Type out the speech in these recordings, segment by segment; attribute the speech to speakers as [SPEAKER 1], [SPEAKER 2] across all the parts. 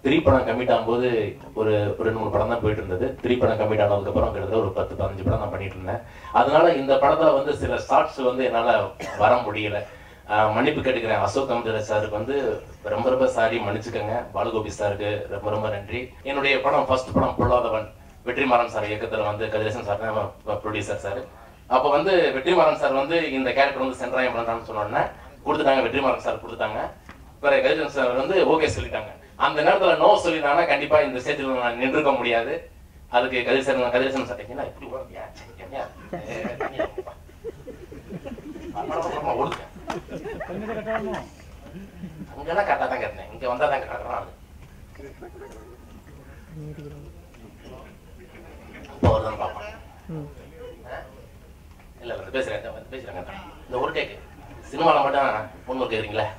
[SPEAKER 1] Three படம் commit ஆகும்போது ஒரு ஒரு ரெண்டு மூணு படம் தான் போயிட்டு இருந்தது த்ரீ படம் கமிட் ஆனதுக்கப்புறம் கிட்டத்தட்ட ஒரு பத்து பதினஞ்சு படம் நான் பண்ணிட்டு இருந்தேன் அதனால இந்த படத்துல வந்து சில ஷார்ட்ஸ் வந்து என்னால வர முடியல ஆஹ் மன்னிப்பு கேட்டுக்கிறேன் அசோக் அமிர்தராஜ் சாருக்கு வந்து ரொம்ப ரொம்ப சாரி மன்னிச்சுக்கோங்க பாலுகோபி சாருக்கு ரொம்ப ரொம்ப நன்றி என்னுடைய படம் ஃபர்ஸ்ட் படம் பொல்லாதவன் வெற்றிமாறன் சார் இயக்கத்துல வந்து கதிரேசன் சார் தான் ப்ரொடியூசர் சார் அப்போ வந்து வெற்றிமாறன் சார் வந்து இந்த கேரக்டர் வந்து சென்ட்ராயம் பண்றான்னு சொன்னோன்னே கொடுத்துட்டாங்க வெற்றிமாறன் சார் கொடுத்துட்டாங்க பிறகு கதிரேசன் சார் வந்து ஓகே சொல்லிட்டாங்க அந்த நேரத்துல நோ சொல்லிட்டாங்கன்னா கண்டிப்பா இந்த ஸ்டேஜில் நான் நின்றுக்க முடியாது அதுக்கு கதிரேசன் கதிரேசன் சார் என்ன இப்படி ஓடுறியா? சரி, என்ன? ஏ, தனியா இருப்பா. அப்புறமா ஓடுங்க. அங்கெல்லாம் கரெக்டாக தான் கட்டினேன் இங்க வந்தா தான் கரெக்டாக அது அப்போ வருதான்னு பார்ப்போம் இல்ல இல்ல பேசுறேன் இந்த வந்து பேசுறேங்க இந்த ஒரு டேக்கு சினிமால மட்டும் முன்னூறு கேக்குறீங்களா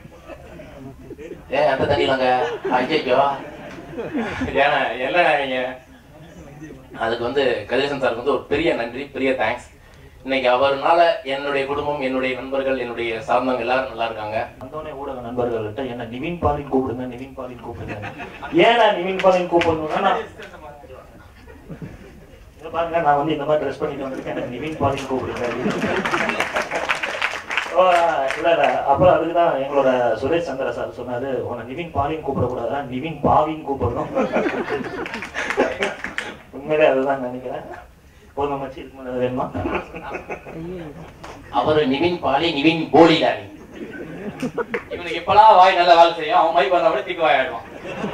[SPEAKER 1] ஏ அந்த தண்ணிலாங்க ஐயோ ஏன்னா என்ன நீங்க அதுக்கு வந்து கதிரேசன் சாருக்கு வந்து ஒரு பெரிய நன்றி பெரிய தேங்க்ஸ் இன்னைக்கு அவர்னால என்னுடைய குடும்பம் என்னுடைய நண்பர்கள் என்னுடைய சார்ந்தவங்க எல்லாரும் நல்லா இருக்காங்க
[SPEAKER 2] வந்தோடனே ஊடக நண்பர்கள்ட்ட என்ன நிவின் பாலின் கூப்பிடுங்க நிவின் பாலின் கூப்பிடுங்க ஏன்னா நிவின் பாலின் கூப்பிடணும்னா நான் இங்க பாருங்க நான் வந்து இந்த மாதிரி ட்ரெஸ் பண்ணிட்டு வந்திருக்கேன் எனக்கு நிவின் பாலின் கூப்பிடுங்க ஓ, இல்ல இல்ல அப்புறம் அதுக்குதான் எங்களோட சுரேஷ் சந்திர சார் சொன்னாரு உன்னை நிவின் பாலின் கூப்பிடக்கூடாதா நிவின் பாவின்னு கூப்பிடணும் உண்மையிலே அதுதான் நினைக்கிறேன் போதும் மச்சி இதுக்கு மேல வேணுமா
[SPEAKER 1] அவரு நிவின் பாலி நிவின் போலி டானி
[SPEAKER 3] இவனுக்கு இப்பெல்லாம் வாய் நல்லா வேலை செய்யும் அவன் மைக் வந்தா கூட திக்கு வாய் ஆயிடுவான்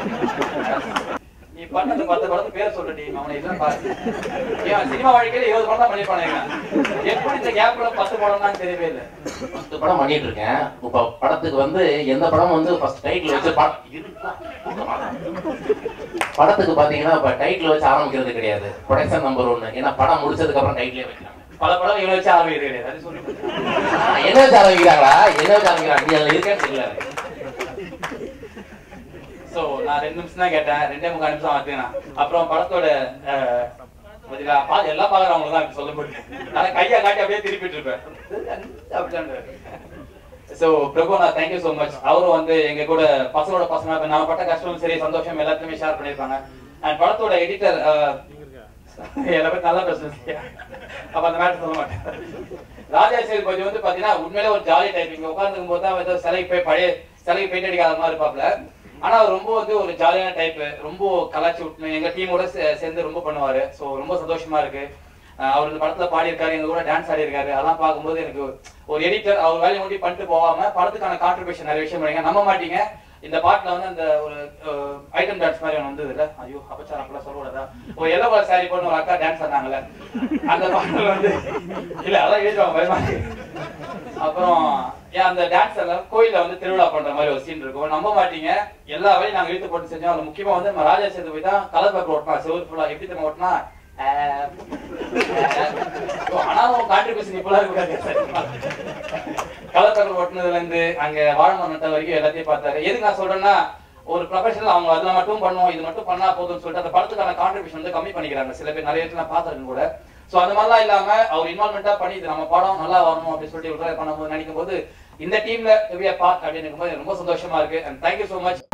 [SPEAKER 3] நீ பண்ணது பத்து படத்து பேர் சொல்லுடி அவனை இதெல்லாம் பாரு ஏன் சினிமா வாழ்க்கையில இருபது படம் தான் பண்ணிருப்பானுங்க எப்படி இந்த கேப்ல பத்து படம் தான் தெரியவே இல்லை
[SPEAKER 1] பத்து படம் பண்ணிட்டு இருக்கேன் இப்ப படத்துக்கு வந்து எந்த படம் வந்து ஃபர்ஸ்ட் டைட்டில் வச்சு படம் இருக்கலாம். படத்துக்கு பாத்தீங்கன்னா இப்ப டைட்டில் வச்சு ஆரம்பிக்கிறது கிடையாது ப்ரொடக்ஷன் நம்பர் ஒன்னு ஏன்னா படம் முடிச்சதுக்கு அப்புறம் டைட்டிலே வைக்கிறாங்க
[SPEAKER 3] பல படம் இவனை வச்சு ஆரம்பிக்கிறது கிடையாது அது சொல்லி
[SPEAKER 1] ஆ, என்ன வச்சு ஆரம்பிக்கிறாங்களா என்ன வச்சு ஆரம்பிக்கிறாங்க நீ அதுல இருக்கேன்னு தெரியல எனக்கு.
[SPEAKER 3] சோ நான் ரெண்டு நிமிஷம் தான் கேட்டேன் ரெண்டே முக்கால் நிமிஷம் ஆச்சுங்கண்ணா அப்புறம் படத்தோட அஹ், பாத்தீங்களா, பா- எல்லாம் பாக்குறவங்களுக்கு தான் சொல்ல முடியும் நான் கையை காட்டி அப்படியே திருப்பிட்டு இருப்பேன் அப்படிதான் சோ பிரபுனா தேங்க்யூ so மச் அவரும் வந்து எங்க கூட பசங்களோட பசங்க இப்ப நான் பட்ட கஷ்டம் சரி சந்தோஷம் எல்லாத்தையுமே ஷேர் பண்ணிருப்பாங்க அண்ட் படத்தோட எடிட்டர் எல்லா பேரும் நல்லா பேசுறீங்க அப்ப அந்த மேட்டர் சொல்ல மாட்டேன் ராஜா சேதுபதி வந்து பாத்தீங்கன்னா உண்மையிலே ஒரு ஜாலி டைப் இங்க உட்கார்ந்துக்கும் போது தான் ஏதோ சிலைக்கு போய் பழைய சிலைக்கு பெயிண்ட் அடிக்காத மாதிரி இருப்பாப்ல ஆனா அவர் ரொம்ப வந்து ஒரு ஜாலியான டைப் ரொம்ப கலாச்சி விட்டு எங்க டீமோட சேர்ந்து ரொம்ப பண்ணுவாரு சோ ரொம்ப சந்தோஷமா இருக்கு அஹ் அவர் இந்த படத்துல பாடியிருக்காரு எங்க கூட டான்ஸ் ஆடி இருக்காரு அதெல்லாம் பார்க்கும்போது எனக்கு ஒரு எடிட்டர் அவர் வேலையை ஒண்டி பண்ணிட்டு போகாம படத்துக்கான கான்ட்ரிபியூஷன் நிறைய விஷயம் பண்ணீங்க நம்ப மாட்டீங்க இந்த பாட்டுல வந்து அந்த ஒரு ஐட்டம் டான்ஸ் மாதிரி ஒன்று வந்தது இல்ல ஐயோ அப்பச்சாரம் அப்பெல்லாம் சொல்லக்கூடாதா ஒரு எல்லோ கலர் சாரி போட்டு ஒரு அக்கா டான்ஸ் ஆனாங்கல்ல அந்த பாட்டுல வந்து இல்ல அதான் எழுதுவாங்க பயமா இருக்கு. அப்புறம் ஏன் அந்த டான்ஸ் எல்லாம் கோயில்ல வந்து திருவிழா பண்ற மாதிரி ஒரு சீன் இருக்கும் நம்ப மாட்டீங்க எல்லா வேலையும் நாங்க இழுத்து போட்டு செஞ்சோம் அதுல முக்கியமா வந்து நம்ம ராஜா சேது போய் தான் கலர் பேப்பர் ஓட்டினா செவரு ஃபுல்லா எப்படி தெரியுமா ஓட்டினா ஆனாலும் கான்ட்ரிபியூஷன் இப்பெல்லாம் இருக்க கலர் பேப்பர் ஓட்டுனதுல இருந்து அங்க வாழைமரம் நட்ட வரைக்கும் எல்லாத்தையும் பார்த்தாரு எதுக்கு நான் சொல்றேன்னா ஒரு ப்ரொஃபஷனல் அவங்க அதுல மட்டும் பண்ணுவோம் இது மட்டும் பண்ணா போதும்னு சொல்லிட்டு அந்த படத்துக்கான கான்ட்ரிபியூஷன் வந்து கம்மி பண்ணிக்கிறாங்க சில பேர் நிறைய இடத்துல நான் பார்த்திருக்கேன் கூட சோ அந்த மாதிரிலாம் இல்லாம அவர் இன்வால்மெண்டா பண்ணி இது நம்ம படம் நல்லா வரணும் அப்படின்னு சொல்லிட்டு இவ்வளவு பண்ணும்போது நினைக்கும் போது இந்த டீம்ல பார்ட் அப்படின்னு இருக்கும்போது எனக்கு ரொம்ப சந்தோஷமா இருக்கு அண்ட் தேங்க்யூ so மச்